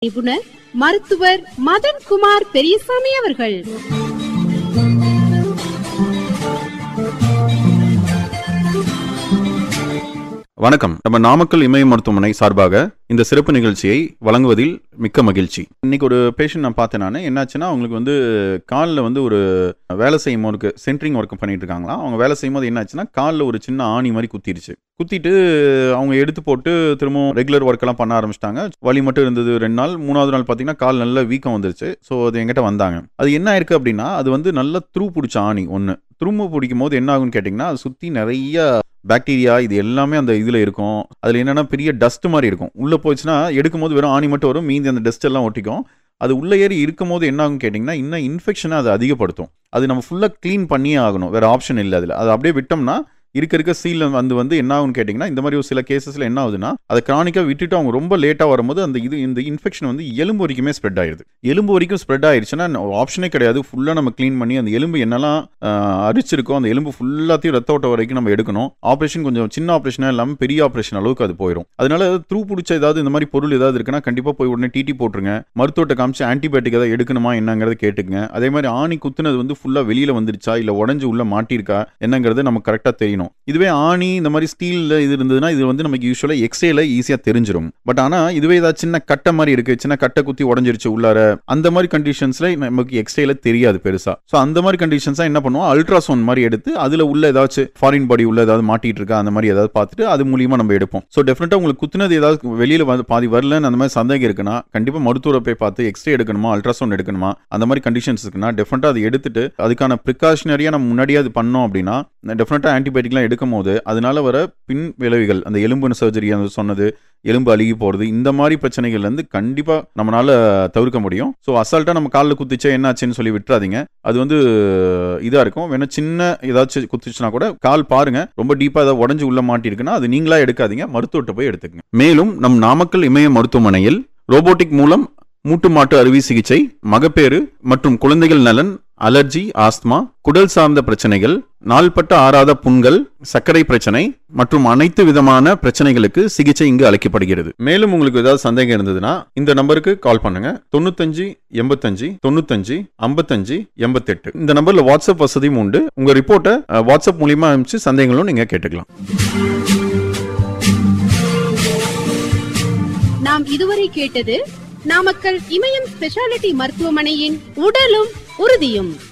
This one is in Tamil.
நிபுணர் மருத்துவர் மதன் குமார் பெரியசாமி அவர்கள் வணக்கம் நம்ம நாமக்கல் இமய மருத்துவமனை சார்பாக இந்த சிறப்பு நிகழ்ச்சியை வழங்குவதில் மிக்க மகிழ்ச்சி இன்னைக்கு ஒரு பேஷண்ட் நான் பார்த்தேன் நான் என்னாச்சுன்னா அவங்களுக்கு வந்து காலில் வந்து ஒரு வேலை செய்யும் ஒர்க்கு சென்ட்ரிங் ஒர்க் பண்ணிட்டு இருக்காங்களா அவங்க வேலை செய்யும் போது என்னாச்சுன்னா காலில் ஒரு சின்ன ஆணி மாதிரி குத்திருச்சு குத்திட்டு அவங்க எடுத்து போட்டு திரும்பவும் ரெகுலர் ஒர்க்கெல்லாம் பண்ண ஆரம்பிச்சிட்டாங்க வலி மட்டும் இருந்தது ரெண்டு நாள் மூணாவது நாள் பார்த்தீங்கன்னா கால் நல்ல வீக்கம் வந்துருச்சு ஸோ அது எங்கிட்ட வந்தாங்க அது என்ன ஆயிருக்கு அப்படின்னா அது வந்து நல்ல த்ரூ பிடிச்ச ஆணி ஒன்று திரும்ப பிடிக்கும் போது என்ன ஆகும்னு கேட்டிங்கன்னா அது சுற்றி நிறைய பாக்டீரியா இது எல்லாமே அந்த இதில் இருக்கும் அதில் என்னென்னா பெரிய டஸ்ட் மாதிரி இருக்கும் உள்ளே போச்சுன்னா எடுக்கும்போது வெறும் ஆணி மட்டும் வரும் மீதி அந்த டஸ்ட் எல்லாம் ஒட்டிக்கும் அது உள்ளே ஏறி இருக்கும்போது என்ன ஆகும் கேட்டிங்கன்னா இன்னும் இன்ஃபெக்ஷனை அது அதிகப்படுத்தும் அது நம்ம ஃபுல்லாக க்ளீன் பண்ணியே ஆகணும் வேறு ஆப்ஷன் இல்லை அதில் அது அப்படியே விட்டோம்னா இருக்க இருக்க சீல் வந்து வந்து என்ன ஆகும்னு கேட்டிங்கன்னா இந்த மாதிரி ஒரு சில கேசஸில் என்ன ஆகுதுன்னா அதை கிரானிக்காக விட்டுட்டு அவங்க ரொம்ப லேட்டாக வரும்போது அந்த இது இந்த இன்ஃபெக்ஷன் வந்து எலும்பு வரைக்குமே ஸ்ப்ரெட் ஆயிடுது எலும்பு வரைக்கும் ஸ்ப்ரெட் ஆயிடுச்சுன்னா ஆப்ஷனே கிடையாது ஃபுல்லாக நம்ம க்ளீன் பண்ணி அந்த எலும்பு என்னெல்லாம் ஆஹ், அரிச்சிருக்கோ அந்த எலும்பு ஃபுல்லாத்தையும் ரத்த ஓட்ட வரைக்கும் நம்ம எடுக்கணும் ஆப்ரேஷன் கொஞ்சம் சின்ன ஆப்ரேஷனாக இல்லாமல் பெரிய ஆப்ரேஷன் அளவுக்கு அது போயிடும் அதனால த்ரூ பிடிச்ச ஏதாவது இந்த மாதிரி பொருள் ஏதாவது இருக்குன்னா கண்டிப்பாக போய் உடனே டிடி போட்டுருங்க மருத்துவத்தை காமிச்சு ஆன்டிபயோட்டிக் ஏதாவது எடுக்கணுமா என்னங்கிறத கேட்டுக்குங்க அதே மாதிரி ஆணி குத்துனது வந்து ஃபுல்லாக வெளியில் வந்துருச்சா இல்லை உடஞ்சி உள்ள மாட்டியிருக்கா என்னங்கிறது நமக்கு கரெக்டாக தெரியணும் இதுவே ஆணி இந்த மாதிரி ஸ்டீலில் இது இருந்ததுன்னா இது வந்து நமக்கு யூஸ்வலாக எக்ஸ்ரேல ஈஸியாக தெரிஞ்சிடும் பட் ஆனால் இதுவே ஏதாவது சின்ன கட்டை மாதிரி இருக்கு சின்ன கட்டை குத்தி உடஞ்சிருச்சு உள்ளார அந்த மாதிரி கண்டிஷன்ஸ்ல நமக்கு எக்ஸ்ரேல தெரியாது பெருசா ஸோ அந்த மாதிரி கண்டிஷன்ஸா என்ன பண்ணுவோம் அல்ட்ராசவுண்ட் மாதிரி எடுத்து அதுல உள்ள ஏதாச்சும் ஃபாரின் பாடி உள்ள ஏதாவது மாட்டிட்டு இருக்கா அந்த மாதிரி ஏதாவது பார்த்துட்டு அது மூலியமா நம்ம எடுப்போம் ஸோ டெஃபினட்டா உங்களுக்கு குத்துனது ஏதாவது வெளியில வந்து பாதி வரலன்னு அந்த மாதிரி சந்தேகம் இருக்குன்னா கண்டிப்பா மருத்துவரை போய் பார்த்து எக்ஸ்ரே எடுக்கணுமா அல்ட்ராசவுண்ட் எடுக்கணுமா அந்த மாதிரி கண்டிஷன்ஸ் இருக்குன்னா டெஃபினட்டா அதை எடுத்துட்டு அதுக்கான ப்ரிகாஷனரியா நம்ம முன்னாடியே அது பண்ணோம் அப்படின்னா டெஃபினட்டா ஆன்டிபயோட்டிக்லாம் எடுக்கும் போது அதனால வர பின் விளைவுகள் அந்த எலும்பு சர்ஜரி சொன்னது எலும்பு அழுகி போகிறது இந்த மாதிரி பிரச்சனைகள்ல இருந்து கண்டிப்பாக நம்மளால தவிர்க்க முடியும் ஸோ அசால்ட்டாக நம்ம காலில் குத்திச்சே என்னாச்சுன்னு சொல்லி விட்டுறாதீங்க அது வந்து இதாக இருக்கும் வேணா சின்ன ஏதாச்சும் குத்துச்சுன்னா கூட கால் பாருங்க ரொம்ப டீப்பாக ஏதாவது உடஞ்சி உள்ள மாட்டிருக்குன்னா அது நீங்களா எடுக்காதீங்க மருத்துவர்கிட்ட போய் எடுத்துக்கங்க மேலும் நம் நாமக்கல் இமய மருத்துவமனையில் ரோபோட்டிக் மூலம் மூட்டு மாட்டு அறுவை சிகிச்சை மகப்பேறு மற்றும் குழந்தைகள் நலன் அலர்ஜி ஆஸ்துமா குடல் சார்ந்த பிரச்சனைகள் நாள்பட்ட ஆறாத புண்கள் சர்க்கரை பிரச்சனை மற்றும் அனைத்து விதமான பிரச்சனைகளுக்கு சிகிச்சை இங்கு அளிக்கப்படுகிறது மேலும் உங்களுக்கு ஏதாவது சந்தேகம் இருந்ததுன்னா இந்த நம்பருக்கு கால் பண்ணுங்க தொண்ணூத்தஞ்சு எண்பத்தஞ்சு தொண்ணூத்தஞ்சு ஐம்பத்தஞ்சு எண்பத்தெட்டு இந்த நம்பர்ல வாட்ஸ்அப் வசதியும் உண்டு உங்க ரிப்போர்ட்டை அஹ், வாட்ஸ்அப் மூலியமா அனுப்பிச்சு சந்தேகங்களும் நீங்க கேட்டுக்கலாம் நாம் இதுவரை கேட்டது நாமக்கல் இமயம் ஸ்பெஷாலிட்டி மருத்துவமனையின் உடலும் உறுதியும்